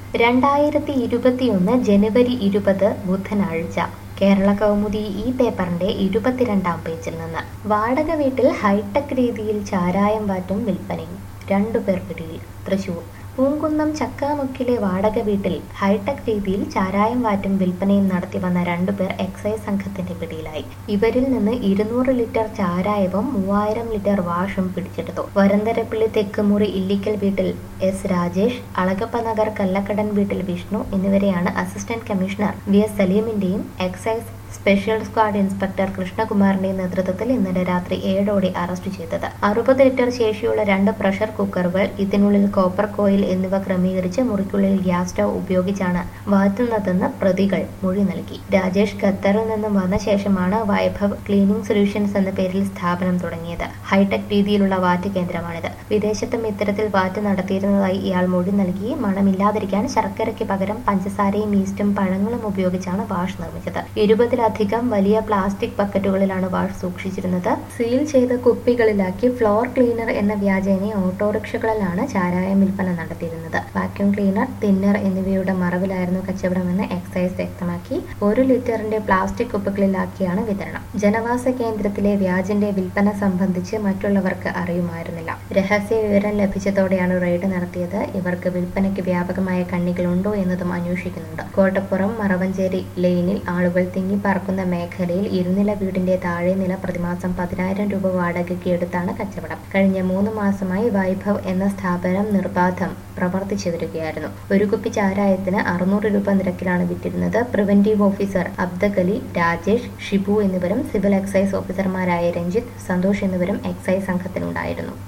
രണ്ടായിരത്തി ഇരുപത്തിയൊന്ന് ജനുവരി ഇരുപത് ബുധനാഴ്ച കേരള കൗമുദി ഈ പേപ്പറിന്റെ ഇരുപത്തിരണ്ടാം പേജിൽ നിന്ന് വാടക വീട്ടിൽ ഹൈടെക് രീതിയിൽ ചാരായം വാറ്റും വിൽപ്പനയും രണ്ടുപേർ പിടിയിൽ തൃശൂർ പൂങ്കുന്നം ചക്കാമുക്കിലെ വാടക വീട്ടിൽ ഹൈടെക് രീതിയിൽ ചാരായം വാറ്റും വിൽപ്പനയും നടത്തി വന്ന രണ്ടുപേർ എക്സൈസ് സംഘത്തിന്റെ പിടിയിലായി ഇവരിൽ നിന്ന് ഇരുന്നൂറ് ലിറ്റർ ചാരായവും മൂവായിരം ലിറ്റർ വാഷും പിടിച്ചെടുത്തു വരന്തരപ്പള്ളി തെക്കുമുറി ഇല്ലിക്കൽ വീട്ടിൽ എസ് രാജേഷ് അളഗപ്പ നഗർ കല്ലക്കടൻ വീട്ടിൽ വിഷ്ണു എന്നിവരെയാണ് അസിസ്റ്റന്റ് കമ്മീഷണർ വി എസ് സലീമിന്റെയും എക്സൈസ് സ്പെഷ്യൽ സ്ക്വാഡ് ഇൻസ്പെക്ടർ കൃഷ്ണകുമാറിന്റെ നേതൃത്വത്തിൽ ഇന്നലെ രാത്രി ഏഴോടെ അറസ്റ്റ് ചെയ്തത് അറുപത് ലിറ്റർ ശേഷിയുള്ള രണ്ട് പ്രഷർ കുക്കറുകൾ ഇതിനുള്ളിൽ കോപ്പർ കോയിൽ എന്നിവ ക്രമീകരിച്ച് മുറിക്കുള്ളിൽ ഗ്യാസ് സ്റ്റൗ ഉപയോഗിച്ചാണ് വാറ്റുന്നതെന്ന് പ്രതികൾ മൊഴി നൽകി രാജേഷ് ഖത്തറിൽ നിന്നും വന്ന ശേഷമാണ് വൈഭവ് ക്ലീനിംഗ് സൊല്യൂഷൻസ് എന്ന പേരിൽ സ്ഥാപനം തുടങ്ങിയത് ഹൈടെക് രീതിയിലുള്ള വാറ്റ് കേന്ദ്രമാണിത് വിദേശത്തും ഇത്തരത്തിൽ വാറ്റ് നടത്തിയിരുന്നതായി ഇയാൾ മൊഴി നൽകി മണമില്ലാതിരിക്കാൻ ശർക്കരയ്ക്ക് പകരം പഞ്ചസാരയും ഈസ്റ്റും പഴങ്ങളും ഉപയോഗിച്ചാണ് വാഷ് നിർമ്മിച്ചത് ഇരുപതിലധികം വലിയ പ്ലാസ്റ്റിക് ബക്കറ്റുകളിലാണ് വാഷ് സൂക്ഷിച്ചിരുന്നത് സീൽ ചെയ്ത കുപ്പികളിലാക്കി ഫ്ലോർ ക്ലീനർ എന്ന വ്യാജേന ഓട്ടോറിക്ഷകളിലാണ് ചാരായം വിൽപ്പന നടത്തിയിരുന്നത് വാക്യൂം ക്ലീനർ തിന്നർ എന്നിവയുടെ മറവിലായിരുന്നു കച്ചവടമെന്ന് എക്സൈസ് വ്യക്തമാക്കി ഒരു ലിറ്ററിന്റെ പ്ലാസ്റ്റിക് കുപ്പികളിലാക്കിയാണ് വിതരണം ജനവാസ കേന്ദ്രത്തിലെ വ്യാജിന്റെ വിൽപ്പന സംബന്ധിച്ച് മറ്റുള്ളവർക്ക് അറിയുമായിരുന്നില്ല രഹസ്യ വിവരം ലഭിച്ചതോടെയാണ് റെയ്ഡ് നടത്തിയത് ഇവർക്ക് വിൽപ്പനയ്ക്ക് വ്യാപകമായ കണ്ണികളുണ്ടോ എന്നതും അന്വേഷിക്കുന്നുണ്ട് കോട്ടപ്പുറം മറവഞ്ചേരി ലെയിനിൽ ആളുകൾ തിങ്ങിപ്പാർക്കുന്ന മേഖലയിൽ ഇരുനില വീടിന്റെ താഴെ നില പ്രതിമാസം പതിനായിരം രൂപ വാടകയ്ക്ക് എടുത്താണ് കച്ചവടം കഴിഞ്ഞ മൂന്ന് മാസമായി വൈഭവ് എന്ന സ്ഥാപനം നിർബാധം പ്രവർത്തിച്ചു വരികയായിരുന്നു ഒരു കുപ്പി ചാരായത്തിന് അറുന്നൂറ് രൂപ നിരക്കിലാണ് വിറ്റിരുന്നത് പ്രിവന്റീവ് ഓഫീസർ അബ്ദകലി രാജേഷ് ഷിബു എന്നിവരും സിവിൽ എക്സൈസ് ഓഫീസർമാരായ രഞ്ജിത്ത് സന്തോഷ് എന്നിവരും എക്സൈസ് സംഘത്തിലുണ്ടായിരുന്നു